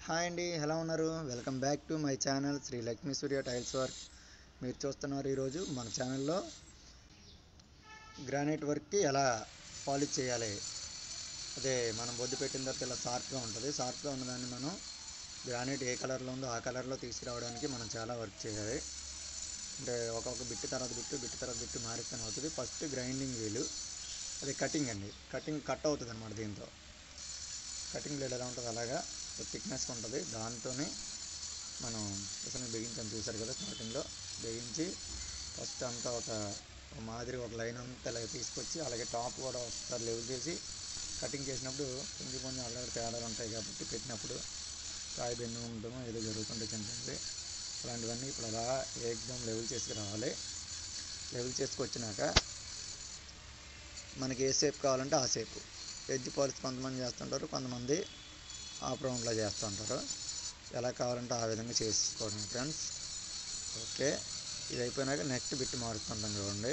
hi అండి ఎలా ఉన్నారు welcome back to my channel Sri Lakshmi Surya tiles work మీరు చూస్తున్నారు ఈరోజు మన ఛానల్లో గ్రానైట్ వర్క్కి ఎలా పాలిష్ చేయాలి అదే మనం బొద్దు పెట్టిన తర్వాత ఇలా షార్ప్గా ఉంటుంది షార్ప్గా ఉన్నదాన్ని మనం గ్రానైట్ ఏ కలర్లో ఉందో ఆ కలర్లో తీసుకురావడానికి మనం చాలా వర్క్ చేయాలి అంటే ఒక్కొక్క బిట్టు తర్వాత బిట్టు బిట్టు తర్వాత బిట్టు మారిస్తేనే అవుతుంది ఫస్ట్ గ్రైండింగ్ వీలు అది కటింగ్ అండి కటింగ్ కట్ అవుతుంది అనమాట దీంతో కటింగ్ బ్లేడ్ ఎలా ఉంటుంది అలాగా థిక్నెస్గా ఉంటుంది దాంతోనే మనం అసలు బిగించాం చూసారు కదా స్టార్టింగ్లో బిగించి ఫస్ట్ అంతా ఒక ఒక మాదిరి ఒక లైన్ అంతా ఇలా తీసుకొచ్చి అలాగే టాప్ కూడా ఒకసారి లెవెల్ చేసి కటింగ్ చేసినప్పుడు కొంచెం కొంచెం అల్లరి తేడాలు ఉంటాయి కాబట్టి పెట్టినప్పుడు కాయ బెన్ను ఉండడం ఏదో జరుగుతుంటే చిన్న చిన్నవి అలాంటివన్నీ ఇప్పుడు అలా ఏకదం లెవెల్ చేసుకురావాలి లెవెల్ చేసుకొచ్చినాక మనకి ఏ షేప్ కావాలంటే ఆ షేప్ ఎడ్జ్ పాలిష్ కొంతమంది చేస్తుంటారు కొంతమంది హాఫ్ రౌండ్లో చేస్తుంటారు ఎలా కావాలంటే ఆ విధంగా చేసుకోండి ఫ్రెండ్స్ ఓకే ఇది అయిపోయినాక నెక్స్ట్ బిట్ మారుస్తుంటాం చూడండి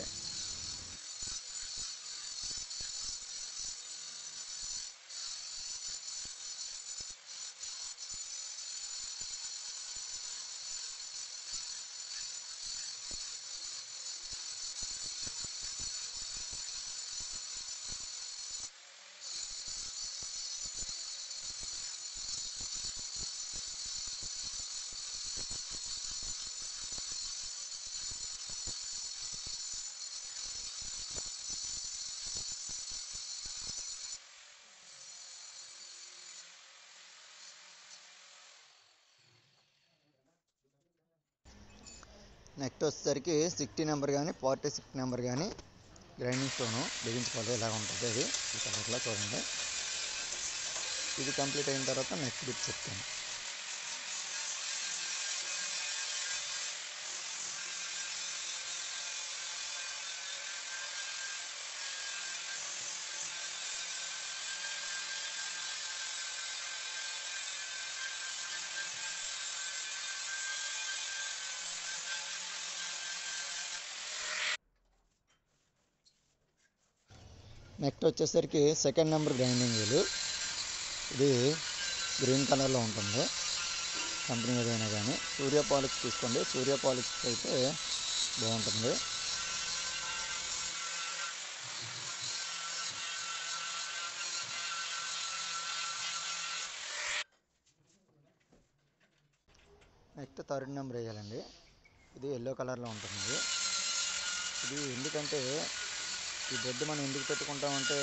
నెక్స్ట్ వచ్చేసరికి సిక్స్టీ నెంబర్ కానీ ఫార్టీ సిక్స్ నెంబర్ కానీ గ్రైండింగ్ స్టోను బిగించుకోవాలి ఇలా ఉంటుంది అది ఈ కలర్లో చూడండి ఇది కంప్లీట్ అయిన తర్వాత నెక్స్ట్ బిట్ చెప్తాను నెక్స్ట్ వచ్చేసరికి సెకండ్ నెంబర్ గ్రైండింగ్ వీలు ఇది గ్రీన్ కలర్లో ఉంటుంది కంపెనీ ఏదైనా కానీ సూర్య పాలిష్ తీసుకోండి సూర్య పాలిష్ అయితే బాగుంటుంది నెక్స్ట్ థర్డ్ నెంబర్ వేయాలండి ఇది ఎల్లో కలర్లో ఉంటుంది ఇది ఎందుకంటే ఈ బెడ్ మనం ఎందుకు పెట్టుకుంటామంటే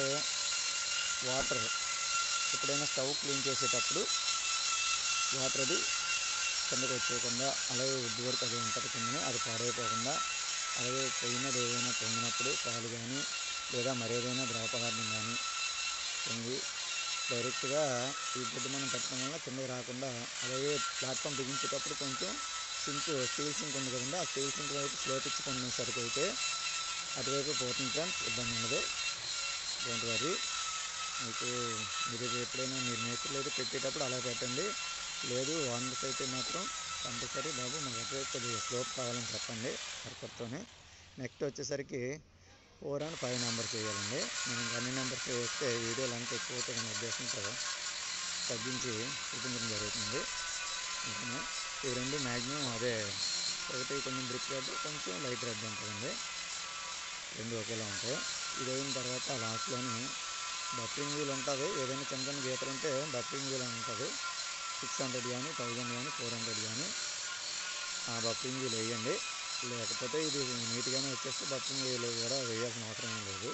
వాటర్ ఎప్పుడైనా స్టవ్ క్లీన్ చేసేటప్పుడు వాటర్ అది కిందకు వచ్చేయకుండా అలాగే ఉడ్డు వరకు అది ఉంటుంది కిందనే అది పాడైపోకుండా అలాగే పొయ్యి మీద ఏదైనా పొంగినప్పుడు పాలు కానీ లేదా మరేదైనా ద్రవ పదార్థం కానీ పొంగి డైరెక్ట్గా ఈ బెడ్ మనం పెట్టడం వల్ల కిందకి రాకుండా అలాగే ప్లాట్ఫామ్ బిగించేటప్పుడు కొంచెం సింక్ స్టీల్ సింక్ ఉంది కదండి ఆ స్టీల్ సింక్ వైపు స్లోప్ ఇచ్చి కొనేసరికి అయితే అటువైపు పోతుంది ఫ్రెండ్స్ ఇబ్బంది ఉండదు డోంట్ వరీ మీకు మీరు ఎప్పుడైనా మీరు నేర్చుకోలేదు పెట్టేటప్పుడు అలా పెట్టండి లేదు వాండర్స్ అయితే మాత్రం కంపల్సరీ బాబు మాకు అటువైపు కొద్దిగా స్లోప్ కావాలని చెప్పండి వర్కర్తోనే నెక్స్ట్ వచ్చేసరికి ఫోర్ అండ్ ఫైవ్ నెంబర్స్ వేయాలండి నేను అన్ని నెంబర్స్ వేస్తే వీడియో లెంత్ ఎక్కువ అవుతుందనే ఉద్దేశంతో తగ్గించి చూపించడం జరుగుతుంది అందుకనే ఈ రెండు మ్యాక్సిమం అదే ఒకటి కొంచెం బ్రిక్ రెడ్ కొంచెం లైట్ రెడ్ ఉంటుందండి రెండు ఒకేలా ఉంటాయి ఇది అయిన తర్వాత లాస్ట్లోని బఫరింగ్ వీల్ ఉంటుంది ఏదైనా చిన్న చిన్న గీతలు ఉంటే బఫరింగ్ వీల్ అని ఉంటుంది సిక్స్ హండ్రెడ్ కానీ థౌజండ్ కానీ ఫోర్ హండ్రెడ్ కానీ ఆ బఫరింగ్ వీల్ వేయండి లేకపోతే ఇది నీట్గానే వచ్చేస్తే బఫరింగ్ వీల్ కూడా వేయాల్సిన అవసరం ఏం లేదు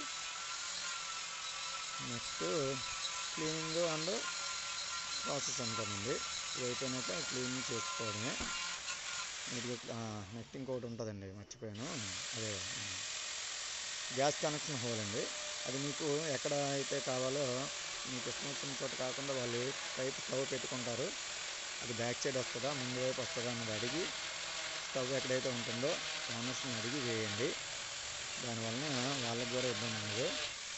నెక్స్ట్ క్లీనింగ్ అండ్ ప్రాసెస్ అంటామండి ఇది అయిపోయినాక క్లీనింగ్ చేసుకోవడమే నీట్గా నెక్స్ట్ ఇంకోటి ఉంటుందండి మర్చిపోయాను అదే గ్యాస్ కనెక్షన్ హోల్ అండి అది మీకు ఎక్కడ అయితే కావాలో మీకు ఇష్టం వచ్చిన చోట కాకుండా వాళ్ళు టైప్ స్టవ్ పెట్టుకుంటారు అది బ్యాక్ సైడ్ వస్తుందా ముందు వైపు వస్తుందా అన్నది అడిగి స్టవ్ ఎక్కడైతే ఉంటుందో ఓనర్స్ని అడిగి వేయండి దానివలన వాళ్ళకి కూడా ఇబ్బంది ఉండదు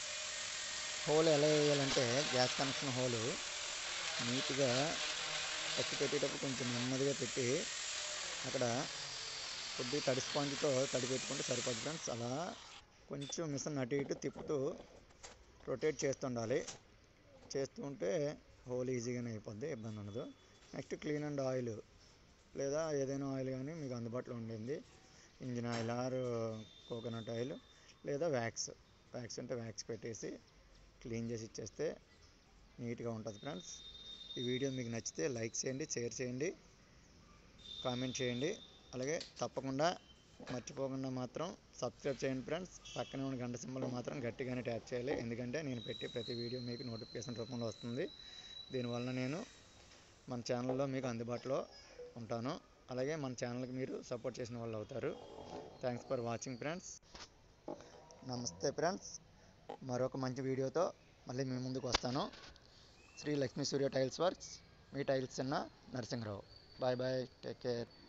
హోల్ ఎలా వేయాలంటే గ్యాస్ కనెక్షన్ హోలు నీట్గా ఫస్ట్ పెట్టేటప్పుడు కొంచెం నెమ్మదిగా పెట్టి అక్కడ కొద్ది తడి స్పాంజ్తో తడి పెట్టుకుంటే సరిపోద్ది ఫ్రెండ్స్ అలా కొంచెం మిషన్ అటు ఇటు తిప్పుతూ రొటేట్ చేస్తుండాలి చేస్తూ ఉంటే హోల్ ఈజీగానే అయిపోద్ది ఇబ్బంది ఉండదు నెక్స్ట్ క్లీన్ అండ్ ఆయిల్ లేదా ఏదైనా ఆయిల్ కానీ మీకు అందుబాటులో ఉండింది engine oil or coconut oil లేదా వ్యాక్స్ వ్యాక్స్ ఉంటే వ్యాక్స్ పెట్టేసి క్లీన్ చేసి ఇచ్చేస్తే నీట్గా ఉంటుంది ఫ్రెండ్స్ ఈ వీడియో మీకు నచ్చితే లైక్ చేయండి షేర్ చేయండి కామెంట్ చేయండి అలాగే తప్పకుండా మర్చిపోకుండా మాత్రం సబ్స్క్రైబ్ చేయండి ఫ్రెండ్స్ పక్కనే ఉన్న గంట సింబల్ మాత్రం గట్టిగానే ట్యాప్ చేయాలి ఎందుకంటే నేను పెట్టే ప్రతి వీడియో మీకు నోటిఫికేషన్ రూపంలో వస్తుంది దీనివల్ల నేను మన ఛానల్లో మీకు అందుబాటులో ఉంటాను అలాగే మన ఛానల్కి మీరు సపోర్ట్ చేసిన వాళ్ళు అవుతారు థ్యాంక్స్ ఫర్ వాచింగ్ ఫ్రెండ్స్ నమస్తే ఫ్రెండ్స్ మరొక మంచి వీడియోతో మళ్ళీ మీ ముందుకు వస్తాను శ్రీ లక్ష్మీ సూర్య టైల్స్ వర్క్స్ మీ టైల్స్ చిన్న Narasimha Rao bye bye take care